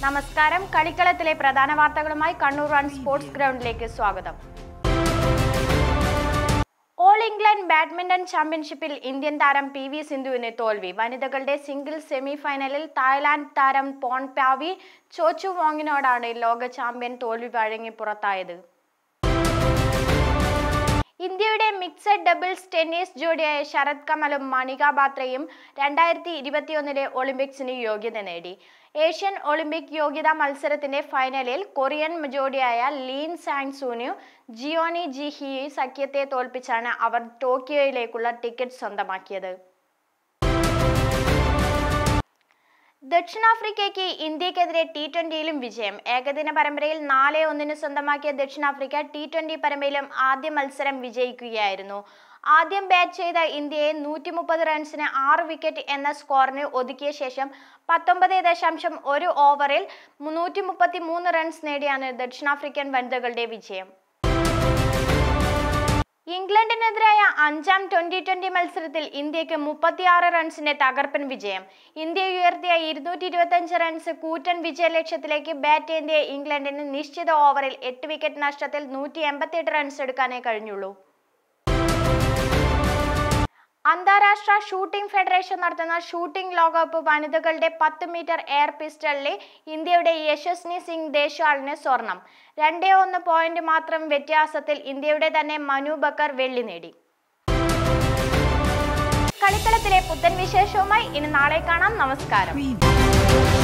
നമസ്കാരം കളിക്കളത്തിലെ പ്രധാന വാർത്തകളുമായി കണ്ണൂർ റൺ സ്പോർട്സ് ഗ്രൗണ്ടിലേക്ക് സ്വാഗതം ഓൾ ഇംഗ്ലണ്ട് ബാഡ്മിന്റൺ ചാമ്പ്യൻഷിപ്പിൽ ഇന്ത്യൻ താരം പി വി സിന്ധുവിന് തോൽവി വനിതകളുടെ സിംഗിൾ സെമി ഫൈനലിൽ തായ്ലാന്റ് താരം പോൺ പാവി ചോച്ചു വോങ്ങിനോടാണ് ലോക ചാമ്പ്യൻ തോൽവി വഴങ്ങി പുറത്തായത് ഇന്ത്യയുടെ മിക്സഡ് ഡബിൾസ് ടെന്നീസ് ജോഡിയായ ശരത് കമലും മണിക ബാത്രയും രണ്ടായിരത്തി ഇരുപത്തിയൊന്നിലെ ഒളിമ്പിക്സിന് യോഗ്യത നേടി ഏഷ്യൻ ഒളിമ്പിക് യോഗ്യതാ മത്സരത്തിന്റെ ഫൈനലിൽ കൊറിയൻ ജോഡിയായ ലീൻ സാങ് സൂനു ജിയോനി ജി ഹി സഖ്യത്തെ തോൽപ്പിച്ചാണ് അവർ ടോക്കിയോയിലേക്കുള്ള ടിക്കറ്റ് സ്വന്തമാക്കിയത് ദക്ഷിണാഫ്രിക്കയ്ക്ക് ഇന്ത്യക്കെതിരെ ടി ട്വന്റിയിലും വിജയം ഏകദിന പരമ്പരയിൽ നാല് ഒന്നിന് സ്വന്തമാക്കിയ ദക്ഷിണാഫ്രിക്ക ടി ട്വന്റി പരമ്പരയിലും ആദ്യ മത്സരം വിജയിക്കുകയായിരുന്നു ആദ്യം ബാറ്റ് ചെയ്ത ഇന്ത്യയെ നൂറ്റി മുപ്പത് റൺസിന് ആറ് വിക്കറ്റ് എന്ന സ്കോറിന് ഒതുക്കിയ ശേഷം പത്തൊമ്പത് ദശാംശം ഒരു ഓവറിൽ നൂറ്റി മുപ്പത്തി മൂന്ന് റൺസ് നേടിയാണ് ദക്ഷിണാഫ്രിക്കൻ വനിതകളുടെ വിജയം ഇംഗ്ലണ്ടിനെതിരായ അഞ്ചാം ട്വന്റി ട്വന്റി മത്സരത്തിൽ ഇന്ത്യക്ക് മുപ്പത്തിയാറ് റൺസിന്റെ തകർപ്പൻ വിജയം ഇന്ത്യ ഉയർത്തിയ ഇരുന്നൂറ്റി ഇരുപത്തി റൺസ് കൂറ്റൻ വിജയ ലക്ഷ്യത്തിലേക്ക് ബാറ്റ് ചെയ്തിയ ഇംഗ്ലണ്ടിന് നിശ്ചിത ഓവറിൽ എട്ട് വിക്കറ്റ് നഷ്ടത്തിൽ നൂറ്റി എൺപത്തിയെട്ട് റൺസ് എടുക്കാനേ കഴിഞ്ഞുള്ളൂ അന്താരാഷ്ട്ര ഷൂട്ടിംഗ് ഫെഡറേഷൻ നടത്തുന്ന ഷൂട്ടിംഗ് ലോകകപ്പ് വനിതകളുടെ പത്ത് മീറ്റർ എയർ പിസ്റ്റളിലെ ഇന്ത്യയുടെ യശസ്നി സിംഗ് ദേശാളിന് സ്വർണം രണ്ടേ ഒന്ന് പോയിന്റ് മാത്രം വ്യത്യാസത്തിൽ ഇന്ത്യയുടെ തന്നെ മനു ബക്കർ വെള്ളി നേടി കളിക്കളത്തിലെ പുത്തൻ വിശേഷവുമായി ഇനി നാളെ കാണാം നമസ്കാരം